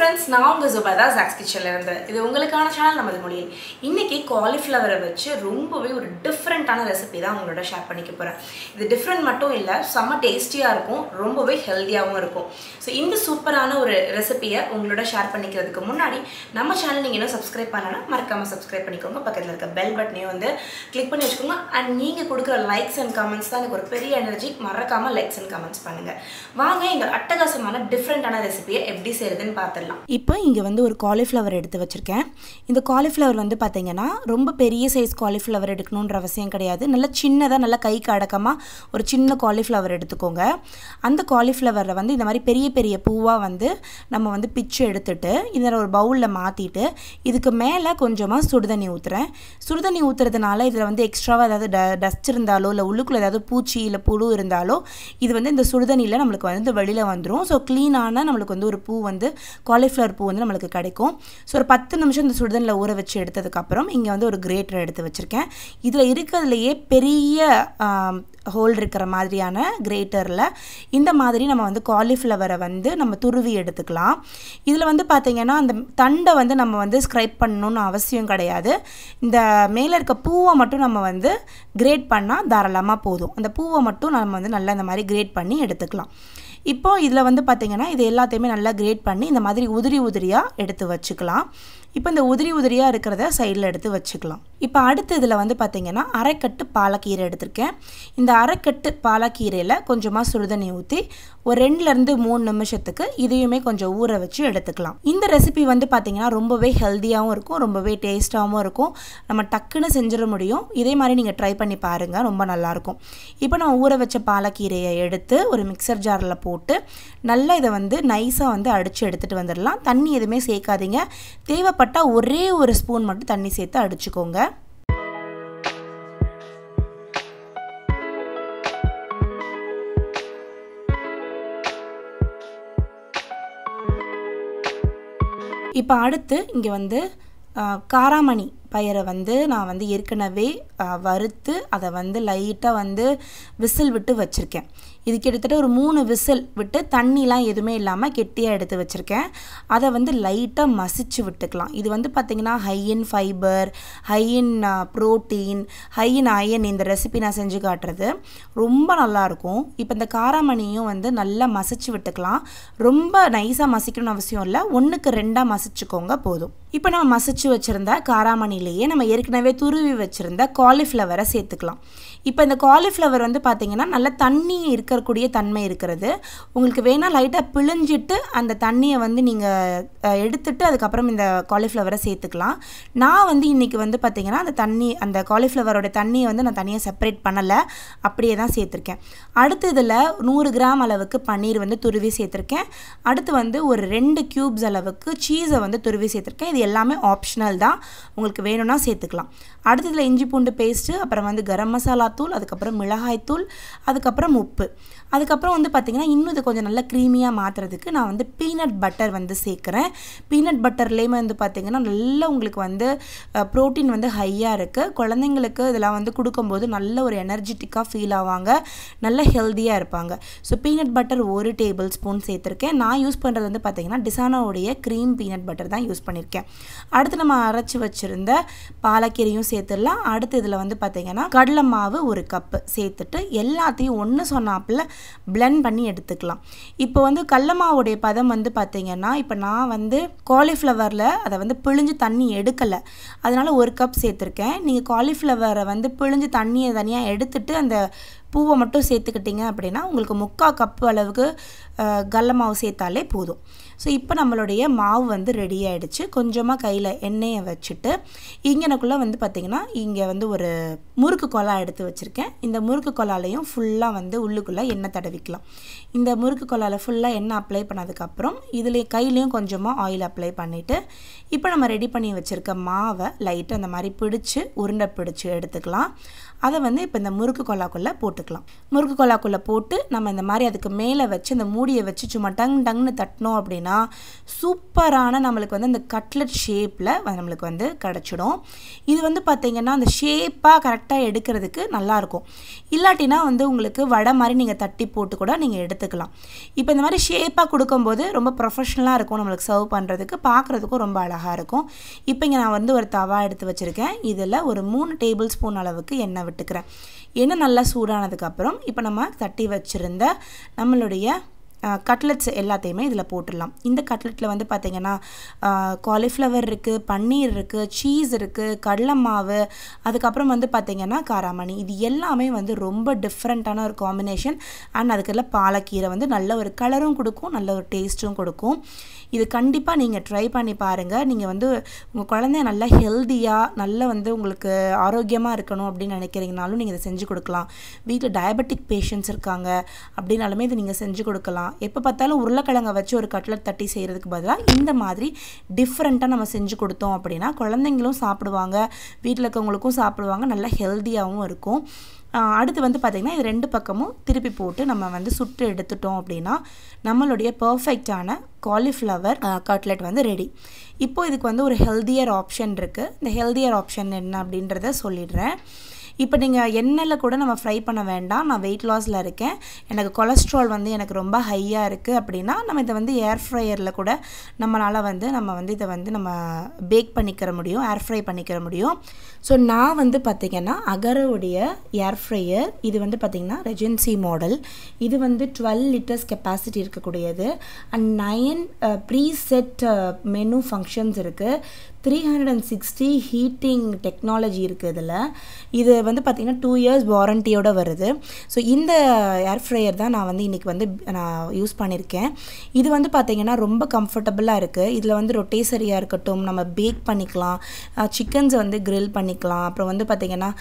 friends நான் உங்கள் ஜுபதா Jacks கிச்சனில் இருந்து இது உங்களுக்கான சேனல் நமது மொழியில் இன்னைக்கு காலிஃப்ளவரை வச்சு ரொம்பவே ஒரு டிஃப்ரெண்ட்டான ரெசிபி தான் உங்களோட ஷேர் பண்ணிக்க போகிறேன் இது டிஃப்ரெண்ட் மட்டும் இல்லை செம்ம டேஸ்டியாக இருக்கும் ரொம்பவே ஹெல்த்தியாகவும் இருக்கும் ஸோ இந்த சூப்பரான ஒரு ரெசிபியை உங்களோட ஷேர் பண்ணிக்கிறதுக்கு முன்னாடி நம்ம சேனல் நீங்கள் இன்னும் சப்ஸ்கிரைப் பண்ணலன்னா மறக்காமல் சப்ஸ்கிரைப் பண்ணிக்கோங்க பக்கத்தில் இருக்க பெல் பட்டனையும் வந்து கிளிக் பண்ணி வச்சுக்கோங்க அண்ட் நீங்கள் கொடுக்குற லைக்ஸ் அண்ட் கமெண்ட்ஸ் தான் எனக்கு ஒரு பெரிய எனர்ஜி மறக்காமல் லைக்ஸ் அண்ட் கமெண்ட்ஸ் பண்ணுங்கள் வாங்க இந்த அட்டகாசமான டிஃப்ரெண்ட்டான ரெசிபியை எப்படி செய்யறதுன்னு பார்த்துடலாம் இப்போ இங்கே வந்து ஒரு காலிஃப்ளவர் எடுத்து வச்சுருக்கேன் இந்த காலிஃப்ளவர் வந்து பார்த்தீங்கன்னா ரொம்ப பெரிய சைஸ் காலிஃப்ளவர் எடுக்கணுன்ற அவசியம் கிடையாது நல்ல சின்னதாக நல்ல கைக்கு அடக்கமாக ஒரு சின்ன காலிஃப்ளவர் எடுத்துக்கோங்க அந்த காலிஃப்ளவரில் வந்து இந்த மாதிரி பெரிய பெரிய பூவாக வந்து நம்ம வந்து பிச்சு எடுத்துட்டு இதில் ஒரு பவுலில் மாற்றிட்டு இதுக்கு மேலே கொஞ்சமாக சுடுதண்ணி ஊற்றுறேன் சுடுதண்ணி ஊற்றுறதுனால இதில் வந்து எக்ஸ்ட்ராவாக ஏதாவது ட டஸ்ட் இருந்தாலோ இல்லை உள்ளுக்குள்ளே ஏதாவது பூச்சி இல்லை புழு இருந்தாலோ இது வந்து இந்த சுடுதண்ணியில் நம்மளுக்கு வந்து வெளியில் வந்துடும் ஸோ க்ளீனான நம்மளுக்கு வந்து ஒரு பூ வந்து காலிஃப்ளவர் பூ வந்து நம்மளுக்கு கிடைக்கும் ஸோ ஒரு பத்து நிமிஷம் இந்த சுடுதண்ணில் ஊற வச்சு எடுத்ததுக்கப்புறம் இங்கே வந்து ஒரு கிரேட்டர் எடுத்து வச்சுருக்கேன் இதில் இருக்கிறதுலையே பெரிய ஹோல் இருக்கிற மாதிரியான கிரேட்டரில் இந்த மாதிரி நம்ம வந்து காலிஃப்ளவரை வந்து நம்ம துருவி எடுத்துக்கலாம் இதில் வந்து பார்த்திங்கன்னா அந்த தண்டை வந்து நம்ம வந்து ஸ்க்ரைப் பண்ணணும்னு அவசியம் கிடையாது இந்த மேலே இருக்க பூவை மட்டும் நம்ம வந்து கிரேட் பண்ணால் தாராளமாக போதும் அந்த பூவை மட்டும் நம்ம வந்து நல்லா இந்த மாதிரி கிரேட் பண்ணி எடுத்துக்கலாம் இப்போ இதில் வந்து பார்த்திங்கன்னா இது எல்லாத்தையுமே நல்லா கிரேட் பண்ணி இந்த மாதிரி உதிரி உதிரியாக எடுத்து வச்சுக்கலாம் இப்போ இந்த உதிரி உதிரியாக இருக்கிறத சைடில் எடுத்து வச்சுக்கலாம் இப்போ அடுத்து இதில் வந்து பார்த்திங்கன்னா அரைக்கட்டு பாலக்கீரை எடுத்திருக்கேன் இந்த அரைக்கட்டு பாலக்கீரையில் கொஞ்சமாக சுடுதண்ணி ஊற்றி ஒரு ரெண்டுலேருந்து மூணு நிமிஷத்துக்கு இதையுமே கொஞ்சம் ஊற வச்சு எடுத்துக்கலாம் இந்த ரெசிபி வந்து பார்த்திங்கன்னா ரொம்பவே ஹெல்த்தியாகவும் இருக்கும் ரொம்பவே டேஸ்ட்டாகவும் இருக்கும் நம்ம டக்குன்னு செஞ்சிட முடியும் இதே மாதிரி நீங்கள் ட்ரை பண்ணி பாருங்கள் ரொம்ப நல்லாயிருக்கும் இப்போ நம்ம ஊற வச்ச பாலக்கீரையை எடுத்து ஒரு மிக்சர் ஜாரில் போட்டு நல்லா இதை வந்து நைஸாக வந்து அடித்து எடுத்துகிட்டு வந்துடலாம் தண்ணி எதுவுமே சேர்க்காதீங்க தேவைப்பட்டால் ஒரே ஒரு ஸ்பூன் மட்டும் தண்ணி சேர்த்து அடிச்சுக்கோங்க இப்போ அடுத்து இங்கே வந்து காராமணி பயிரை வந்து நான் வந்து ஏற்கனவே வறுத்து அதை வந்து லைட்டாக வந்து விசில் விட்டு வச்சுருக்கேன் இது கிட்டத்தட்ட ஒரு மூணு விசில் விட்டு தண்ணிலாம் எதுவுமே இல்லாமல் கெட்டியாக எடுத்து வச்சுருக்கேன் அதை வந்து லைட்டாக மசிச்சு விட்டுக்கலாம் இது வந்து பார்த்திங்கன்னா high in fiber high in protein high in iron இந்த ரெசிபி நான் செஞ்சு காட்டுறது ரொம்ப நல்லாயிருக்கும் இப்போ இந்த காராமணியும் வந்து நல்லா மசிச்சு விட்டுக்கலாம் ரொம்ப நைஸாக மசிக்கணும்னு அவசியம் இல்லை ஒன்றுக்கு ரெண்டாக மசிச்சுக்கோங்க போதும் இப்போ நம்ம மசிச்சு வச்சுருந்த காராமணிலேயே நம்ம ஏற்கனவே துருவி வச்சுருந்த காலிஃப்ளவரை சேர்த்துக்கலாம் இப்போ இந்த காலிஃப்ளவர் வந்து பார்த்திங்கன்னா நல்லா தண்ணி இருக்கக்கூடிய தன்மை இருக்கிறது உங்களுக்கு வேணால் லைட்டாக பிழிஞ்சிட்டு அந்த தண்ணியை வந்து நீங்கள் எடுத்துட்டு அதுக்கப்புறம் இந்த காலிஃப்ளவரை சேர்த்துக்கலாம் நான் வந்து இன்றைக்கி வந்து பார்த்திங்கன்னா அந்த தண்ணி அந்த காலிஃப்ளவரோட தண்ணியை வந்து நான் தனியாக செப்பரேட் பண்ணலை அப்படியே தான் சேர்த்துருக்கேன் அடுத்து இதில் நூறு கிராம் அளவுக்கு பன்னீர் வந்து துருவி சேர்த்துருக்கேன் அடுத்து வந்து ஒரு ரெண்டு க்யூப்ஸ் அளவுக்கு சீஸை வந்து துருவி சேர்த்துருக்கேன் இது எல்லாமே ஆப்ஷனல் தான் உங்களுக்கு வேணும்னா சேர்த்துக்கலாம் அடுத்து இதில் இஞ்சி பூண்டு பேஸ்ட்டு அப்புறம் வந்து கரம் மசாலா தூள் அதுக்கப்புறம் மிளகாய் தூள் அதுக்கப்புறம் உப்பு அதுக்கப்புறம் வந்து பார்த்திங்கன்னா இன்னும் இது கொஞ்சம் நல்லா க்ரீமியாக மாற்றுறதுக்கு நான் வந்து பீனட் பட்டர் வந்து சேர்க்குறேன் பீனட் பட்டர்லேயுமே வந்து பார்த்திங்கன்னா நல்லா உங்களுக்கு வந்து ப்ரோட்டீன் வந்து ஹையாக இருக்குது குழந்தைங்களுக்கு இதெல்லாம் வந்து கொடுக்கும்போது நல்ல ஒரு எனர்ஜெட்டிக்காக ஃபீல் ஆவாங்க நல்ல ஹெல்த்தியாக இருப்பாங்க ஸோ பீனட் பட்டர் ஒரு டேபிள் ஸ்பூன் சேர்த்துருக்கேன் நான் யூஸ் பண்ணுறது வந்து பார்த்திங்கன்னா டிசானோடைய க்ரீம் பீனட் பட்டர் தான் யூஸ் பண்ணியிருக்கேன் அடுத்து நம்ம அரைச்சி வச்சுருந்த பாலக்கீரையும் சேர்த்துடலாம் அடுத்து இதில் வந்து பார்த்திங்கன்னா கடலை மாவு ஒரு கப்பு சேர்த்துட்டு எல்லாத்தையும் ஒன்று சொன்னாப்பில் பிளெண்ட் பண்ணி எடுத்துக்கலாம் இப்போ வந்து கடல மாவுடைய பதம் வந்து பார்த்திங்கன்னா இப்போ நான் வந்து காலிஃப்ளவரில் அதை வந்து பிழிஞ்சு தண்ணி எடுக்கலை அதனால் ஒரு கப் சேர்த்துருக்கேன் நீங்கள் காலிஃப்ளவரை வந்து பிழிஞ்சு தண்ணியை தனியாக எடுத்துட்டு அந்த பூவை மட்டும் சேர்த்துக்கிட்டிங்க அப்படின்னா உங்களுக்கு முக்கால் கப்பு அளவுக்கு கடல மாவு சேர்த்தாலே போதும் ஸோ இப்போ நம்மளுடைய மாவு வந்து ரெடி ஆகிடுச்சு கொஞ்சமாக கையில் எண்ணெயை வச்சுட்டு இங்கனக்குள்ளே வந்து பார்த்திங்கன்னா இங்கே வந்து ஒரு முறுக்கு கொலா எடுத்து வச்சுருக்கேன் இந்த முறுக்கு கொலாலையும் ஃபுல்லாக வந்து உள்ளுக்குள்ளே எண்ணெய் தடவிக்கலாம் இந்த முறுக்கு கொலாவில் ஃபுல்லாக எண்ணெய் அப்ளை பண்ணதுக்கப்புறம் இதில் கையிலையும் கொஞ்சமாக ஆயில் அப்ளை பண்ணிவிட்டு இப்போ நம்ம ரெடி பண்ணி வச்சுருக்க மாவை லைட்டாக அந்த மாதிரி பிடிச்சி உருண்டை பிடிச்சி எடுத்துக்கலாம் அதை வந்து இப்போ இந்த முறுக்கு கொல்லாக்குள்ளே போட்டுக்கலாம் முறுக்கு கொல்லாக்குள்ளே போட்டு நம்ம இந்த மாதிரி அதுக்கு மேலே வச்சு இந்த மூடியை வச்சு சும்மா டங் டங்னு தட்டினோம் அப்படின்னா சூப்பரான நம்மளுக்கு வந்து இந்த கட்லெட் ஷேப்பில் நம்மளுக்கு வந்து கிடச்சிடும் இது வந்து பார்த்திங்கன்னா அந்த ஷேப்பாக கரெக்டாக எடுக்கிறதுக்கு நல்லாயிருக்கும் இல்லாட்டினா வந்து உங்களுக்கு வடை மாதிரி நீங்கள் தட்டி போட்டு கூட நீங்கள் எடுத்துக்கலாம் இப்போ இந்த மாதிரி ஷேப்பாக கொடுக்கும்போது ரொம்ப ப்ரொஃபஷ்னலாக இருக்கும் நம்மளுக்கு சர்வ் பண்ணுறதுக்கு பார்க்குறதுக்கும் ரொம்ப அழகாக இருக்கும் இப்போ இங்கே நான் வந்து ஒரு தவா எடுத்து வச்சுருக்கேன் இதில் ஒரு மூணு டேபிள் ஸ்பூன் அளவுக்கு எண்ணெய் விட்டுக்கிறேன் எண்ணெய் நல்லா சூடானதுக்கப்புறம் இப்போ நம்ம தட்டி வச்சுருந்த நம்மளுடைய கட்லெட்ஸ் எல்லாத்தையுமே இதில் போட்டுடலாம் இந்த கட்லெட்டில் வந்து பார்த்திங்கன்னா காலிஃப்ளவர் இருக்குது பன்னீர் இருக்குது சீஸ் இருக்குது கடலை மாவு அதுக்கப்புறம் வந்து பார்த்திங்கன்னா காராமணி இது எல்லாமே வந்து ரொம்ப டிஃப்ரெண்ட்டான ஒரு காம்பினேஷன் அண்ட் அதுக்கெல்லாம் பாலக்கீரை வந்து நல்ல ஒரு கலரும் கொடுக்கும் நல்ல ஒரு டேஸ்ட்டும் கொடுக்கும் இது கண்டிப்பாக நீங்கள் ட்ரை பண்ணி பாருங்கள் நீங்கள் வந்து உங்கள் குழந்தைய நல்லா ஹெல்த்தியாக நல்ல வந்து உங்களுக்கு ஆரோக்கியமாக இருக்கணும் அப்படின்னு நினைக்கிறீங்கனாலும் நீங்கள் இதை செஞ்சு கொடுக்கலாம் வீட்டில் டயபெட்டிக் பேஷண்ட்ஸ் இருக்காங்க அப்படின்னாலுமே இதை நீங்கள் செஞ்சு கொடுக்கலாம் எப்போ பார்த்தாலும் உருளைக்கிழங்கை வச்சு ஒரு கட்லட் தட்டி செய்கிறதுக்கு பதிலாக இந்த மாதிரி டிஃப்ரெண்ட்டாக நம்ம செஞ்சு கொடுத்தோம் அப்படின்னா குழந்தைங்களும் சாப்பிடுவாங்க வீட்டில் இருக்கவங்களுக்கும் சாப்பிடுவாங்க நல்லா ஹெல்த்தியாகவும் இருக்கும் அடுத்து வந்து பார்த்திங்கன்னா இது ரெண்டு பக்கமும் திருப்பி போட்டு நம்ம வந்து சுட்டு எடுத்துட்டோம் அப்படின்னா நம்மளுடைய பர்ஃபெக்டான காலிஃப்ளவர் கட்லெட் வந்து ரெடி இப்போ இதுக்கு வந்து ஒரு ஹெல்த்தியர் ஆப்ஷன் இருக்குது இந்த ஹெல்த்தியர் ஆப்ஷன் என்ன அப்படின்றத சொல்லிடுறேன் இப்போ நீங்கள் எண்ணெயில் கூட நம்ம ஃப்ரை பண்ண வேண்டாம் நான் வெயிட் லாஸில் இருக்கேன் எனக்கு கொலஸ்ட்ரால் வந்து எனக்கு ரொம்ப ஹையாக இருக்குது அப்படின்னா நம்ம இதை வந்து ஏர் ஃப்ரையரில் கூட நம்மளால் வந்து நம்ம வந்து இதை வந்து நம்ம பேக் பண்ணிக்கிற முடியும் ஏர் ஃப்ரை பண்ணிக்கிற முடியும் ஸோ நான் வந்து பார்த்திங்கன்னா அகரோடைய ஏர் ஃப்ரையர் இது வந்து பார்த்திங்கன்னா ரெஜென்சி மாடல் இது வந்து டுவெல் லிட்டர்ஸ் கெப்பாசிட்டி இருக்கக்கூடியது and nine preset menu functions இருக்குது three hundred and sixty heating technology இருக்குது இதில் இது வந்து பார்த்திங்கன்னா டூ இயர்ஸ் வாரண்டியோடு வருது ஸோ இந்த ஏர் ஃப்ரையர் தான் நான் வந்து இன்றைக்கி வந்து நான் யூஸ் பண்ணியிருக்கேன் இது வந்து பார்த்திங்கன்னா ரொம்ப கம்ஃபர்டபுளாக இருக்குது இதில் வந்து ரொட்டேசரியாக இருக்கட்டும் நம்ம பேக் பண்ணிக்கலாம் சிக்கன்ஸை வந்து க்ரில் பண்ணிக்கலாம் அப்புறம் வந்து பார்த்திங்கன்னா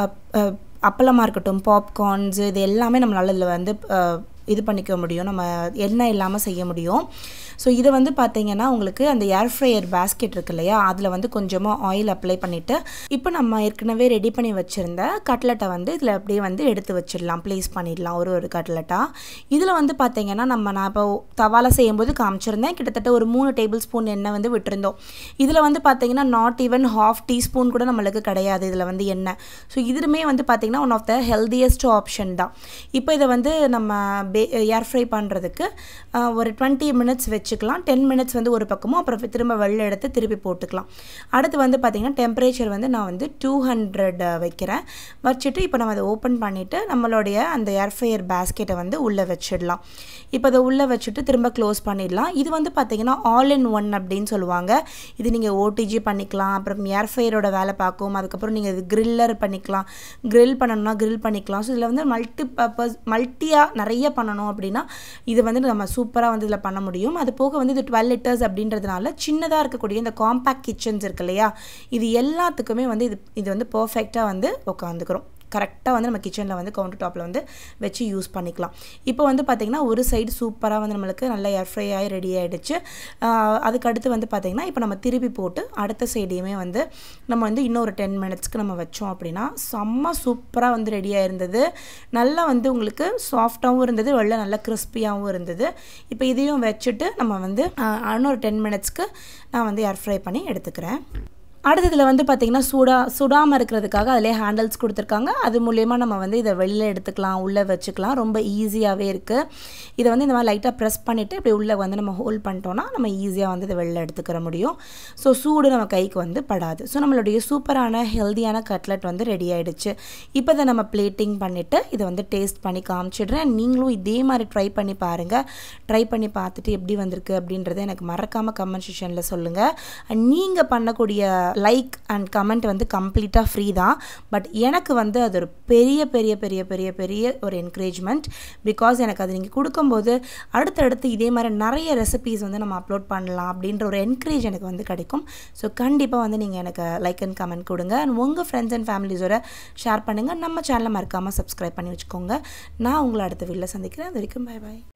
அப்பளமாக இருக்கட்டும் பாப்கார்ன்ஸ் இது எல்லாமே நம்மளால் இதில் வந்து இது பண்ணிக்க முடியும் நம்ம எண்ணெய் இல்லாமல் செய்ய முடியும் ஸோ இதை வந்து பார்த்தீங்கன்னா உங்களுக்கு அந்த ஏர் ஃப்ரையர் பேஸ்கெட் இருக்கு இல்லையா அதில் வந்து கொஞ்சமாக ஆயில் அப்ளை பண்ணிவிட்டு இப்போ நம்ம ஏற்கனவே ரெடி பண்ணி வச்சுருந்த கட்லெட்டை வந்து இதில் அப்படியே வந்து எடுத்து வச்சிடலாம் ப்ளேஸ் பண்ணிடலாம் ஒரு ஒரு கட்லெட்டாக இதில் வந்து பார்த்தீங்கன்னா நம்ம நான் இப்போ தவால செய்யும்போது காமிச்சிருந்தேன் கிட்டத்தட்ட ஒரு மூணு டேபிள் ஸ்பூன் எண்ணெய் வந்து விட்டுருந்தோம் இதில் வந்து பார்த்தீங்கன்னா நாட் ஈவன் ஹாஃப் டீஸ்பூன் கூட நம்மளுக்கு கிடையாது இதில் வந்து எண்ணெய் ஸோ இதுவுமே வந்து பார்த்திங்கன்னா one of the healthiest option தான் இப்போ இதை வந்து நம்ம பே ஏர் ஃப்ரை பண்ணுறதுக்கு ஒரு டுவெண்ட்டி மினிட்ஸ் வச்சுக்கலாம் டென் மினிட்ஸ் வந்து ஒரு பக்கமும் அப்புறம் திரும்ப வெளில எடுத்து திருப்பி போட்டுக்கலாம் அடுத்து வந்து பார்த்திங்கன்னா டெம்பரேச்சர் வந்து நான் வந்து டூ ஹண்ட்ரட் வைக்கிறேன் வச்சுட்டு இப்போ நம்ம அதை ஓப்பன் பண்ணிவிட்டு நம்மளுடைய அந்த ஏர் ஃப்ரையர் பேஸ்கெட்டை வந்து உள்ளே வச்சிடலாம் இப்போ அதை உள்ளே வச்சுட்டு திரும்ப க்ளோஸ் பண்ணிடலாம் இது வந்து பார்த்திங்கன்னா ஆல் இன் ஒன் அப்படின்னு சொல்லுவாங்க இது நீங்கள் ஓடிஜி பண்ணிக்கலாம் அப்புறம் ஏர் ஃப்ரையரோட வேலை பார்க்கும் அதுக்கப்புறம் நீங்கள் இது க்ரில்லர் பண்ணிக்கலாம் க்ரில் பண்ணணும்னா க்ரில் பண்ணிக்கலாம் ஸோ இதில் வந்து மல்டி பர்பஸ் மல்ட்டியாக நிறைய பண்ணணும் அப்படின்னா இது வந்து நம்ம சூப்பராக வந்து இதில் பண்ண முடியும் அது போக வந்து இது டுவெல் லிட்டர்ஸ் அப்படின்றதுனால சின்னதாக இருக்கக்கூடிய இந்த காம்பேக்ட் கிச்சன்ஸ் இருக்கு இல்லையா இது எல்லாத்துக்குமே வந்து இது இது வந்து பர்ஃபெக்டாக வந்து உட்காந்துக்கிறோம் கரெக்டாக வந்து நம்ம கிச்சனில் வந்து கவுண்டர் டாப்பில் வந்து வச்சு யூஸ் பண்ணிக்கலாம் இப்போ வந்து பார்த்திங்கன்னா ஒரு சைடு சூப்பராக வந்து நம்மளுக்கு நல்லா ஏர் ஃப்ரை ஆகி ரெடி ஆகிடுச்சு அதுக்கு அடுத்து வந்து பார்த்திங்கன்னா இப்போ நம்ம திருப்பி போட்டு அடுத்த சைடையுமே வந்து நம்ம வந்து இன்னொரு டென் மினிட்ஸ்க்கு நம்ம வச்சோம் அப்படின்னா செம்ம சூப்பராக வந்து ரெடியாக இருந்தது நல்லா வந்து உங்களுக்கு சாஃப்டாகவும் இருந்தது வெளில நல்லா கிறிஸ்பியாகவும் இருந்தது இப்போ இதையும் வச்சுட்டு நம்ம வந்து இன்னொரு டென் மினிட்ஸ்க்கு நான் வந்து ஏர் ஃப்ரை பண்ணி எடுத்துக்கிறேன் அடுத்ததில் வந்து பார்த்திங்கன்னா சூடா சுடாமல் இருக்கிறதுக்காக அதிலே ஹேண்டில்ஸ் கொடுத்துருக்காங்க அது மூலயமா நம்ம வந்து இதை வெளியில் எடுத்துக்கலாம் உள்ளே வச்சுக்கலாம் ரொம்ப ஈஸியாகவே இருக்குது இதை வந்து இந்த மாதிரி லைட்டாக ப்ரெஸ் பண்ணிவிட்டு இப்படி உள்ளே வந்து நம்ம ஹோல்ட் பண்ணிட்டோன்னா நம்ம ஈஸியாக வந்து இதை வெளியில் எடுத்துக்கிற முடியும் ஸோ சூடு நம்ம கைக்கு வந்து படாது ஸோ நம்மளுடைய சூப்பரான ஹெல்த்தியான கட்லெட் வந்து ரெடி ஆகிடுச்சு இப்போ இதை நம்ம பிளேட்டிங் பண்ணிவிட்டு இதை வந்து டேஸ்ட் பண்ணி காமிச்சிடுறேன் நீங்களும் இதே மாதிரி ட்ரை பண்ணி பாருங்கள் ட்ரை பண்ணி பார்த்துட்டு எப்படி வந்திருக்கு அப்படின்றத எனக்கு மறக்காமல் கமெண்ட் செஷனில் சொல்லுங்கள் நீங்கள் பண்ணக்கூடிய லைக் அண்ட் கமெண்ட் வந்து கம்ப்ளீட்டாக ஃப்ரீ தான் பட் எனக்கு வந்து அது ஒரு பெரிய பெரிய பெரிய பெரிய பெரிய ஒரு என்கரேஜ்மெண்ட் பிகாஸ் எனக்கு அது நீங்கள் கொடுக்கும்போது அடுத்தடுத்து இதே மாதிரி நிறைய ரெசிபீஸ் வந்து நம்ம அப்லோட் பண்ணலாம் அப்படின்ற ஒரு என்கரேஜ் எனக்கு வந்து கிடைக்கும் ஸோ கண்டிப்பாக வந்து நீங்கள் எனக்கு லைக் அண்ட் கமெண்ட் கொடுங்க அண்ட் உங்கள் ஃப்ரெண்ட்ஸ் அண்ட் ஃபேமிலிஸோட ஷேர் பண்ணுங்கள் நம்ம சேனலை மறக்காமல் சப்ஸ்கிரைப் பண்ணி வச்சுக்கோங்க நான் உங்களை அடுத்த வீட்டில் சந்திக்கிறேன் அது வரைக்கும் பை பாய்